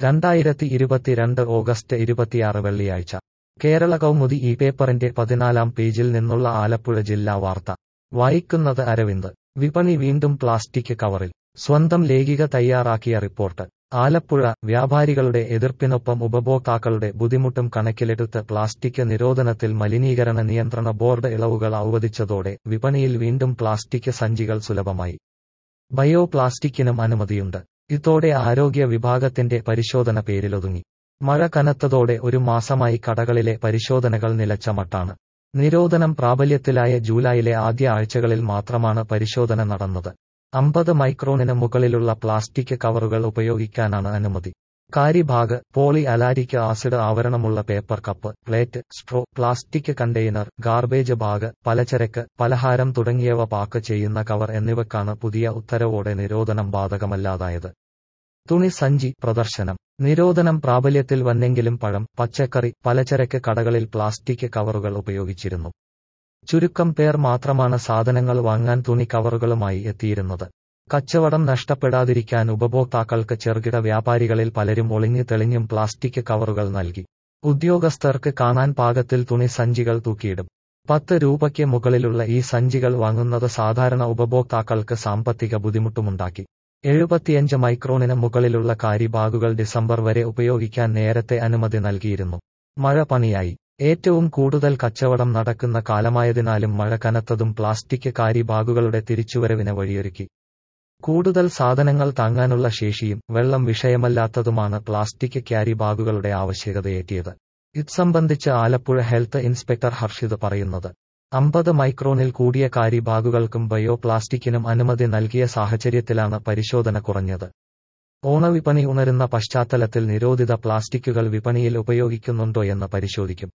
രണ്ടായിരത്തി ഇരുപത്തിരണ്ട് ഓഗസ്റ്റ് ഇരുപത്തിയാറ് വെള്ളിയാഴ്ച കേരള കൗമുദി ഈ പേപ്പറിന്റെ പതിനാലാം പേജിൽ നിന്നുള്ള ആലപ്പുഴ ജില്ലാ വാർത്ത വായിക്കുന്നത് അരവിന്ദ് വിപണി വീണ്ടും പ്ലാസ്റ്റിക് കവറിൽ സ്വന്തം ലേഖിക തയ്യാറാക്കിയ റിപ്പോർട്ട് ആലപ്പുഴ വ്യാപാരികളുടെ എതിർപ്പിനൊപ്പം ഉപഭോക്താക്കളുടെ ബുദ്ധിമുട്ടും കണക്കിലെടുത്ത് പ്ലാസ്റ്റിക് നിരോധനത്തിൽ മലിനീകരണ നിയന്ത്രണ ബോർഡ് ഇളവുകൾ ഔവദിച്ചതോടെ വിപണിയിൽ വീണ്ടും പ്ലാസ്റ്റിക് സഞ്ചികൾ സുലഭമായി ബയോ പ്ലാസ്റ്റിക്കിനും അനുമതിയുണ്ട് ഇതോടെ ആരോഗ്യ വിഭാഗത്തിന്റെ പരിശോധന പേരിലൊതുങ്ങി മഴ കനത്തതോടെ ഒരു മാസമായി കടകളിലെ പരിശോധനകൾ നിലച്ച മട്ടാണ് നിരോധനം പ്രാബല്യത്തിലായ ജൂലൈയിലെ ആദ്യ ആഴ്ചകളിൽ മാത്രമാണ് പരിശോധന നടന്നത് അമ്പത് മൈക്രോണിന് മുകളിലുള്ള പ്ലാസ്റ്റിക് കവറുകൾ ഉപയോഗിക്കാനാണ് അനുമതി കാരിഭാഗ് പോളി അലാരിക് ആസിഡ് ആവരണമുള്ള paper cup plate straw plastic container garbage bag പലചരക്ക് പലഹാരം തുടങ്ങിയവ പാക്ക് ചെയ്യുന്ന കവർ എന്നിവക്കാണ് പുതിയ ഉത്തരവോടെ നിരോധനം ബാധകമല്ലാതായത് തുണി സഞ്ചി പ്രദർശനം നിരോധനം പ്രാബല്യത്തിൽ വന്നെങ്കിലും പഴം പച്ചക്കറി പലചരക്ക് കടകളിൽ പ്ലാസ്റ്റിക് കവറുകൾ ഉപയോഗിച്ചിരുന്നു ചുരുക്കം പേർ മാത്രമാണ് സാധനങ്ങൾ വാങ്ങാൻ തുണി കവറുകളുമായി എത്തിയിരുന്നത് കച്ചവടം നഷ്ടപ്പെടാതിരിക്കാൻ ഉപഭോക്താക്കൾക്ക് ചെറുകിട വ്യാപാരികളിൽ പലരും ഒളിഞ്ഞു തെളിഞ്ഞും പ്ലാസ്റ്റിക് കവറുകൾ നൽകി ഉദ്യോഗസ്ഥർക്ക് കാണാൻ പാകത്തിൽ തുണി സഞ്ചികൾ തൂക്കിയിടും പത്ത് രൂപയ്ക്ക് മുകളിലുള്ള ഈ സഞ്ചികൾ വാങ്ങുന്നത് സാധാരണ ഉപഭോക്താക്കൾക്ക് സാമ്പത്തിക ബുദ്ധിമുട്ടുമുണ്ടാക്കി എഴുപത്തിയഞ്ച് മൈക്രോണിന് മുകളിലുള്ള കാരി ബാഗുകൾ ഡിസംബർ വരെ ഉപയോഗിക്കാൻ നേരത്തെ അനുമതി നൽകിയിരുന്നു മഴ പണിയായി ഏറ്റവും കൂടുതൽ കച്ചവടം നടക്കുന്ന കാലമായതിനാലും മഴ കനത്തതും പ്ലാസ്റ്റിക് കാരി ബാഗുകളുടെ തിരിച്ചുവരവിന് വഴിയൊരുക്കി കൂടുതൽ സാധനങ്ങൾ താങ്ങാനുള്ള ശേഷിയും വെള്ളം വിഷയമല്ലാത്തതുമാണ് പ്ലാസ്റ്റിക് ക്യാരി ബാഗുകളുടെ ആവശ്യകതയേറ്റിയത് ഇത് സംബന്ധിച്ച് ആലപ്പുഴ ഹെൽത്ത് ഇൻസ്പെക്ടർ ഹർഷിത് പറയുന്നത് അമ്പത് മൈക്രോണിൽ കൂടിയ കാരി ബാഗുകൾക്കും ബയോ പ്ലാസ്റ്റിക്കിനും അനുമതി നൽകിയ സാഹചര്യത്തിലാണ് പരിശോധന കുറഞ്ഞത് ഓണവിപണി ഉണരുന്ന പശ്ചാത്തലത്തിൽ നിരോധിത പ്ലാസ്റ്റിക്കുകൾ വിപണിയിൽ ഉപയോഗിക്കുന്നുണ്ടോയെന്ന് പരിശോധിക്കും